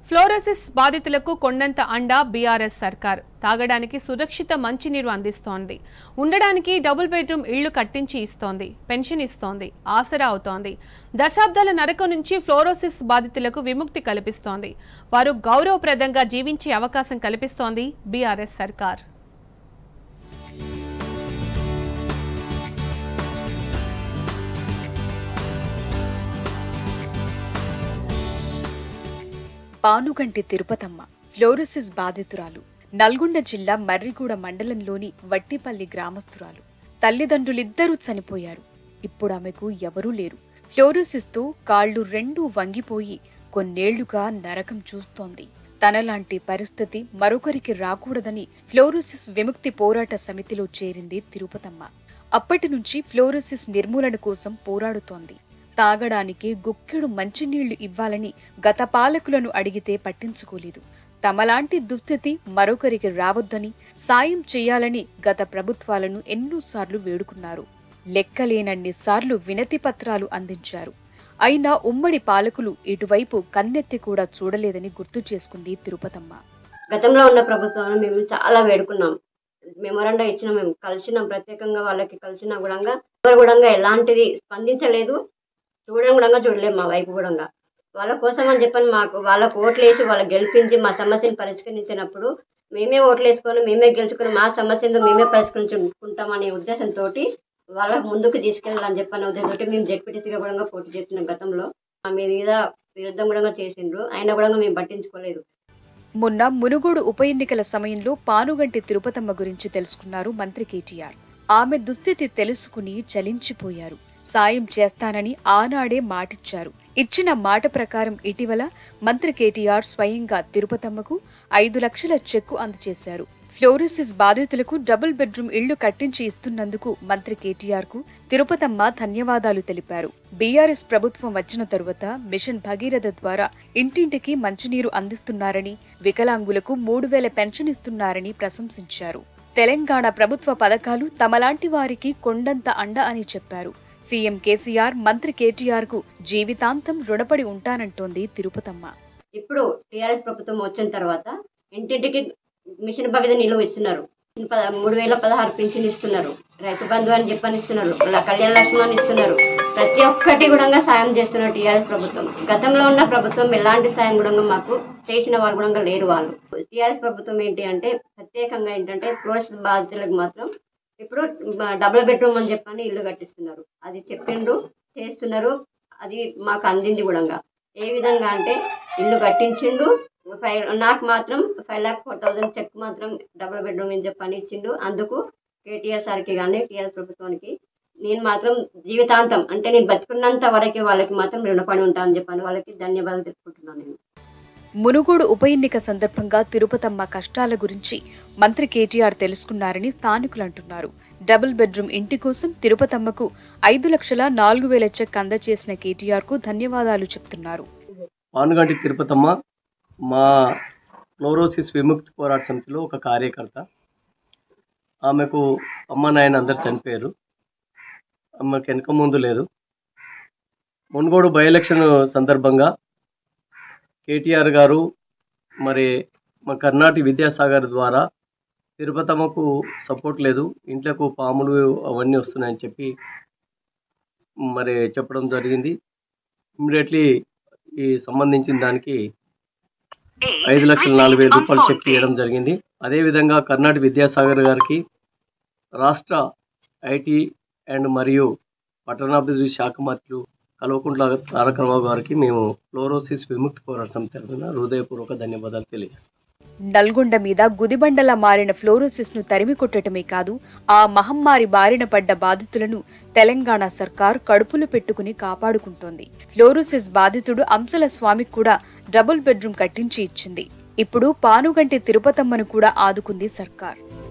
fluorosis బాధితులకు కొండంత అండా బీఆర్ఎస్ సర్కార్ తాగడానికి సురక్షిత మంచినీరు అందిస్తోంది ఉండడానికి డబుల్ బెడ్రూమ్ ఇళ్లు కట్టించి ఇస్తోంది పెన్షన్ ఇస్తోంది ఆసరా అవుతోంది దశాబ్దాల నరకం నుంచి ఫ్లోరోసిస్ బాధితులకు విముక్తి కల్పిస్తోంది వారు గౌరవప్రదంగా జీవించే అవకాశం కల్పిస్తోంది బీఆర్ఎస్ సర్కార్ పానుగంటి తిరుపతమ్మ ఫ్లోరోసిస్ బాధితురాలు నల్గొండ జిల్లా మర్రిగూడ మండలంలోని వట్టిపల్లి గ్రామస్తురాలు తల్లిదండ్రులిద్దరూ చనిపోయారు ఇప్పుడు ఆమెకు ఎవరూ లేరు ఫ్లోరోసిస్తో కాళ్ళు రెండూ వంగిపోయి కొన్నేళ్లుగా నరకం చూస్తోంది తనలాంటి పరిస్థితి మరొకరికి రాకూడదని ఫ్లోరోసిస్ విముక్తి పోరాట సమితిలో చేరింది తిరుపతమ్మ అప్పటి నుంచి ఫ్లోరోసిస్ నిర్మూలన కోసం పోరాడుతోంది తాగడానికి గుక్కెడు మంచినీళ్లు ఇవ్వాలని గత పాలకులను అడిగితే పట్టించుకోలేదు తమలాంటి దుస్థితి మరొకరికి రావద్దని సాయం చేయాలని గత ప్రభుత్వాలను ఎన్నోసార్లు వేడుకున్నారు లెక్కలేనన్ని సార్లు వినతి పత్రాలు అందించారు అయినా ఉమ్మడి పాలకులు ఇటువైపు కన్నెత్తి కూడా చూడలేదని గుర్తు చేసుకుంది తిరుపతమ్మ గతంలో ఉన్న ప్రభుత్వాన్ని మేము చాలా వేడుకున్నాం మెమోరాండా ఇచ్చినాం మేము కలిసినాం ప్రత్యేకంగా వాళ్ళకి కలిసినా కూడా ఎవరు కూడా ఎలాంటిది స్పందించలేదు చూడడం కూడా చూడలేము మా వైపు కూడా వాళ్ళ కోసం అని చెప్పని మాకు వాళ్ళకు ఓట్లు వేసి వాళ్ళకి గెలిపించి మా సమస్యను పరిష్కరించినప్పుడు మేమే ఓట్లు వేసుకొని మేమే గెలుచుకొని మా సమస్యను మేమే పరిష్కరించుకుంటామనే ఉద్దేశంతో వాళ్ళకు ముందుకు తీసుకెళ్ళాలని చెప్పని ఉద్దేశంతో మేము జెడ్పీటీసీగా కూడా పోటీ చేసినాం గతంలో మా మీద విరుద్ధం కూడా చేసిండ్రు అయినా కూడా మేము పట్టించుకోలేదు మొన్న మునుగోడు ఉప ఎన్నికల సమయంలో పానుగంటి తిరుపతమ్మ గురించి తెలుసుకున్నారు మంత్రి కేటీఆర్ ఆమె దుస్థితి తెలుసుకుని చలించిపోయారు సాయం చేస్తానని ఆనాడే మాటిచ్చారు ఇచ్చిన మాట ప్రకారం ఇటీవల మంత్రి కేటీఆర్ స్వయంగా తిరుపతమ్మకు ఐదు లక్షల చెక్కు అందజేశారు ఫ్లోరోసిస్ బాధితులకు డబుల్ బెడ్రూమ్ ఇళ్లు కట్టించి ఇస్తున్నందుకు మంత్రి కేటీఆర్ కు తిరుపతమ్మ ధన్యవాదాలు తెలిపారు బీఆర్ఎస్ ప్రభుత్వం వచ్చిన తరువాత మిషన్ భగీరథ ద్వారా ఇంటింటికి మంచినీరు అందిస్తున్నారని వికలాంగులకు మూడు వేల పెన్షన్ ఇస్తున్నారని ప్రశంసించారు తెలంగాణ ప్రభుత్వ పథకాలు తమలాంటి వారికి కొండంత అండ అని చెప్పారు సీఎం కేసీఆర్ మంత్రి కేటీఆర్ కు జీవితాంతం రుణపడి ఉంటానంటోంది తిరుపతమ్మ ఇప్పుడు టీఆర్ఎస్ ప్రభుత్వం వచ్చిన తర్వాత ఇంటింటికి మిషన్ భగీరథ నిలువ ఇస్తున్నారు పద- మూడు వేల పదహారు పింఛన్ ఇస్తున్నారు రైతు బంధు అని చెప్పని ఇస్తున్నారు ల- కళ్యాణ లక్ష్మి అని ఇస్తున్నారు ప్రతి ఒక్కటి కూడా సాయం చేస్తున్నారు టీఆర్ఎస్ ప్రభుత్వం గతంలో ఉన్న ప్రభుత్వం ఎలాంటి సాయం కూడా మాకు చేసిన వాళ్ళు కూడా లేరు వాళ్ళు టీఆర్ఎస్ ప్రభుత్వం ఏంటి అంటే ప్రత్యేకంగా ఏంటంటే ఫ్లోరెస్ బాధితులకు మాత్రం ఇప్పుడు మ- డబుల్ బెడ్రూమ్ అని చెప్పని ఇల్లు కట్టిస్తున్నారు అది చెప్పిండ్రు చేస్తున్నారు అది మాకు అందింది కూడా ఏ విధంగా అంటే ఇల్లు కట్టించిండు ఫైవ్ నాకు మాత్రం five lakh four thousand check మాత్రం డబుల్ బెడ్రూమ్ అని చెప్పని ఇచ్చిండు అందుకు కేటీఆర్ సార్కి కానీ టీఆర్ఎస్ ప్రభుత్వానికి నేను మాత్రం జీవితాంతం అంటే నేను బతుకున్నంత వరకు వాళ్ళకి మాత్రం రుణపడి ఉంటానని చెప్పని వాళ్ళకి ధన్యవాదాలు తెలుపుకుంటున్నాను నేను మునుగోడు ఉప ఎన్నిక సందర్భంగా తిరుపతమ్మ కష్టాల గురించి మంత్రి కేటీఆర్ తెలుసుకున్నారని స్థానికులు అంటున్నారు డబుల్ బెడ్రూమ్ ఇంటి కోసం తిరుపతమ్మకు ఐదు లక్షల నాలుగు వేల చెక్ అందజేసిన కేటీఆర్ కు ధన్యవాదాలు చెప్తున్నారు పానుగంటి తిరుపతమ్మ మా ఫ్లోరోసిస్ విముక్తి పోరాట సమితిలో ఒక కార్యకర్త ఆమెకు అమ్మ నాయన అందరు చనిపోయారు ఆమెకు వెనక ముందు లేదు మున్గోడు బై ఎలక్షన్ సందర్భంగా కేటీఆర్ గారు మరి మా కర్ణాటక విద్యాసాగర్ ద్వారా తిరుపతమ్మకు సపోర్ట్ లేదు ఇంట్లోకి పాములు అవన్నీ వస్తున్నాయని చెప్పి మరి చెప్పడం జరిగింది ఇమ్మీడియట్లీ ఈ సంబంధించిన దానికి ఐదు లక్షల నాలుగు వేల రూపాయలు చెక్ ఇవ్వడం జరిగింది అదేవిధంగా కర్ణాటక విద్యాసాగర్ గారికి రాష్ట్ర ఐటీ అండ్ మరియు పట్టణాభివృద్ధి శాఖ మంత్రులు కల్వకుంట్ల తారక రామారావు గారికి మేము ఫ్లోరోసిస్ విముక్తి పోరాట సమితి తరఫున హృదయపూర్వక ధన్యవాదాలు తెలియజేస్తాం నల్గొండ మీద గుదిబండలా మారిన ఫ్లోరోసిస్ ను తరిమి కొట్టటమే కాదు ఆ మహమ్మారి బారిన పడ్డ బాధితులను తెలంగాణ సర్కార్ కడుపులు పెట్టుకుని కాపాడుకుంటోంది ఫ్లోరోసిస్ బాధితుడు అంశల స్వామికి కూడా డబుల్ బెడ్రూమ్ కట్టించి ఇచ్చింది ఇప్పుడు పానుగంటి తిరుపతమ్మను కూడా ఆదుకుంది సర్కార్